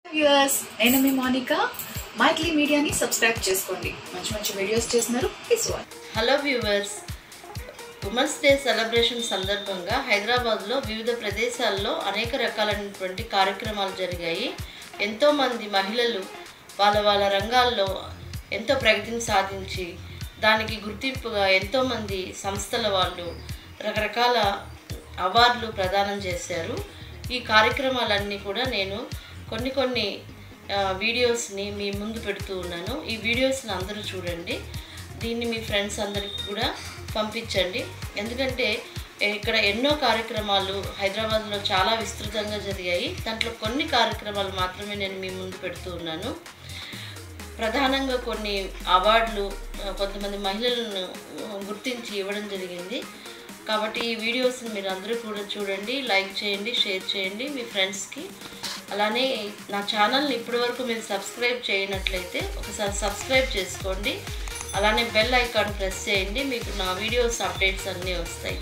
viewers నేను మీ Monica మైట్లీ మీడియాని subscribe చేసుకోండి మంచి మంచి వీడియోస్ చేస్తున్నారు please watch hello viewers women's day celebration సందర్భంగా హైదరాబాద్లో వివిధ ప్రదేశాల్లో అనేక రకాలైనటువంటి కార్యక్రమాలు జరిగాయి ఎంతోమంది మహిళలు వాళ్ళ వాళ్ళ రంగాల్లో ఎంతో ప్రగతిని సాధించి దానికి గుర్తింపుగా ఎంతోమంది సంస్థల వాళ్ళు రకరకాల అవార్డులు ప్రదానం చేశారు ఈ కార్యక్రమాలన్నీ కూడా నేను కొన్ని కొన్ని ఆ, వీడియోస్ని మీ ముందు పెడుతూ ఉన్నాను ఈ వీడియోస్ని అందరూ చూడండి దీన్ని మీ ఫ్రెండ్స్ అందరికి కూడా పంపించండి ఎందుకంటే ఇక్కడ ఎన్నో కార్యక్రమాలు హైదరాబాద్లో చాలా విస్తృతంగా జరిగాయి దాంట్లో కొన్ని కార్యక్రమాలు మాత్రమే నేను మీ ముందు పెడుతూ ఉన్నాను ప్రధానంగా కొన్ని అవార్డులు ఆ, కొంతమంది మహిళలను ఆ, గుర్తించి ఇవ్వడం జరిగింది కాబట్టి ఈ వీడియోస్ని మీరు అందరూ కూడా చూడండి లైక్ చేయండి షేర్ చేయండి మీ ఫ్రెండ్స్కి అలానే నా ఛానల్ని ఇప్పటివరకు మీరు సబ్స్క్రైబ్ చేయనట్లయితే ఒకసారి సబ్స్క్రైబ్ చేసుకోండి అలానే బెల్ ఐకాన్ ప్రెస్ చేయండి మీకు నా వీడియోస్ అప్డేట్స్ అన్నీ వస్తాయి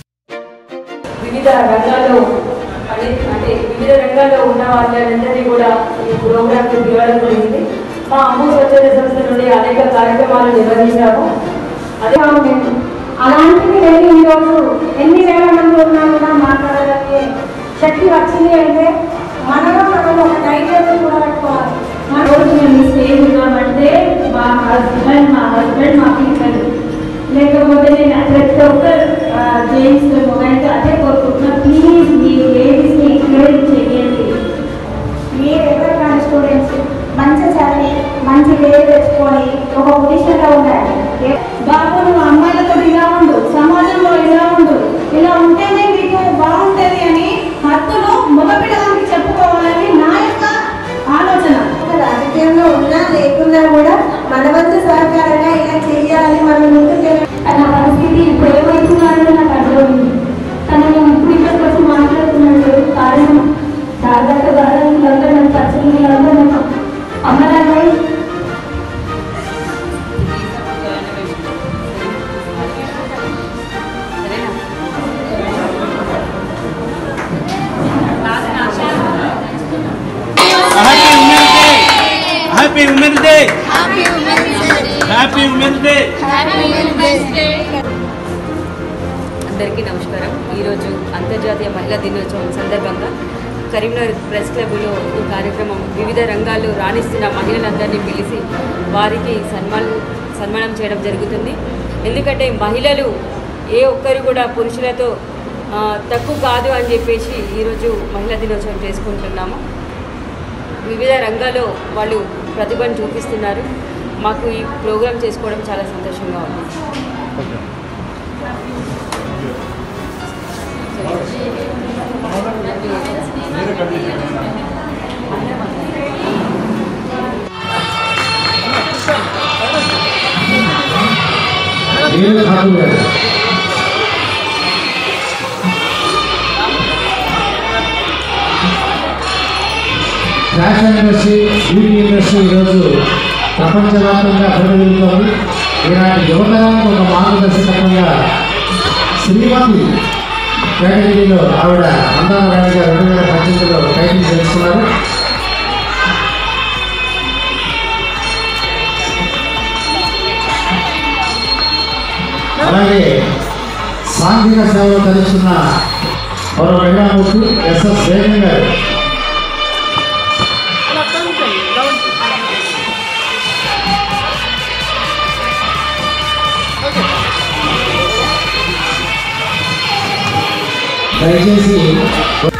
వివిధ రంగాల్లో అంటే అంటే వివిధ రంగాల్లో ఉన్న వాళ్ళందరినీ కూడా ఈ ప్రోగ్రామ్ కి పిలవడం జరిగింది మా అమ్ము స్వచ్ఛత సంస్థ నుండి అనేక కార్యక్రమాలు నిర్వహించాము అదే మేము అలాంటివి వెళ్ళి ఈరోజు ఎన్ని వేల మంది ఉన్నా కూడా మాట్లాడగలిగే శక్తి వచ్చింది అంటే మనలో మనం ఒక ధైర్యాన్ని కూడా పెట్టుకోవాలి మన రోజు మేము ఈ స్టేజ్ ఉన్నామంటే మా హస్బెండ్ మా హస్బెండ్ మా పిల్లలు లేకపోతే నేను ప్రతి ఒక్కరు జెంట్స్ మొబైల్స్ అదే కోరుకుంటున్నా ప్లీజ్ మీ లేడీస్ని ఎంకరేజ్ చేయండి మీరు ఎవరు కానీ స్టూడెంట్స్ మంచి చదివి మంచి పేరు తెచ్చుకొని ఒక పొజిషన్లో ఉండాలి ఏ- బాబు నువ్వు అమ్మాయిలతో ఇలా ఉండు సమాజంలో ఇలా ఉండు ఇలా ఉంటేనే మీకు బాగుంటుంది అని హద్దులు మగపిల్లలకి చెప్పుకోవాలని నా యొక్క ఆలోచన రాజకీయంలో ఉన్నా లేకున్నా కూడా మన వంతు సహకారంగా ఇలా చేయాలి మనం ముందుకు నా పరిస్థితి ఇప్పుడు ఏమవుతున్నారో నాకు అర్థమైంది కానీ నేను ఇప్పుడు ఇక్కడికి వచ్చి మాట్లాడుతున్నాడు కారణం దాదాపు దాదాపు వీళ్ళందరూ నన్ను పరిచయం వీళ్ళందరూ నన్ను అమ్మలాగా happy women's day happy women's day happy women's day అందరికీ నమస్కారం ఈరోజు అంతర్జాతీయ మహిళా దినోత్సవం సందర్భంగా కరీంనగర్ ప్రెస్ క్లబ్లో ఈ కార్యక్రమం వివిధ రంగాల్లో రాణిస్తున్న మహిళలందరినీ పిలిచి వారికి సన్మానం సన్మానం చేయడం జరుగుతుంది ఎందుకంటే మహిళలు ఏ ఒక్కరు కూడా పురుషులతో ఆ, తక్కువ కాదు అని చెప్పేసి ఈరోజు మహిళా దినోత్సవం చేసుకుంటున్నాము వివిధ రంగాల్లో వాళ్ళు ప్రతిభను చూపిస్తున్నారు మాకు ఈ ప్రోగ్రాం చేసుకోవడం చాలా సంతోషంగా ఉంది నీళ్ళు ఠాకూర్ గారు ఫ్యాషన్ ఇండస్ట్రీ బ్యూటీ ఇండస్ట్రీ ఈరోజు ప్రపంచవ్యాప్తంగా పరిగెడుతోంది ఇలాంటి యువతరానికి ఒక మార్గదర్శకత్వంగా శ్రీమతి కేటగిరీలో ఆవిడ అందాల రాణిగా రెండు వేల పద్దెనిమిదిలో టైటిల్ గెలుచుకున్నారు అలాగే సాంఘిక సేవలో తలుచుకున్న మరో మహిళామూర్తి ఎస్ఎస్ వేగం గారు దయచేసి